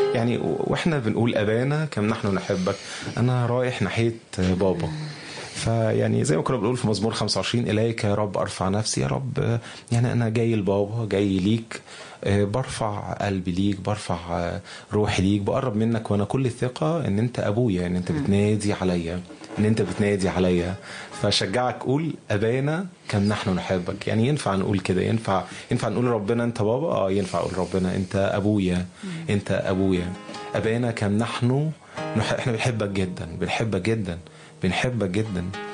يعني واحنا بنقول ابانا كم نحن نحبك انا رايح ناحيه بابا فيعني زي ما كنا بنقول في مزمور 25 اليك يا رب ارفع نفسي يا رب يعني انا جاي لبابا جاي ليك آه، برفع قلبي ليك برفع آه، روحي ليك بقرب منك وانا كل الثقه ان انت ابويا ان انت بتنادي عليا ان انت بتنادي عليا فشجعك قول ابانا كم نحن نحبك يعني ينفع نقول كده ينفع ينفع نقول ربنا انت بابا اه ينفع اقول ربنا انت ابويا انت ابويا ابانا كم نحن نح... احنا بنحبك جدا بنحبك جدا بنحبك جدا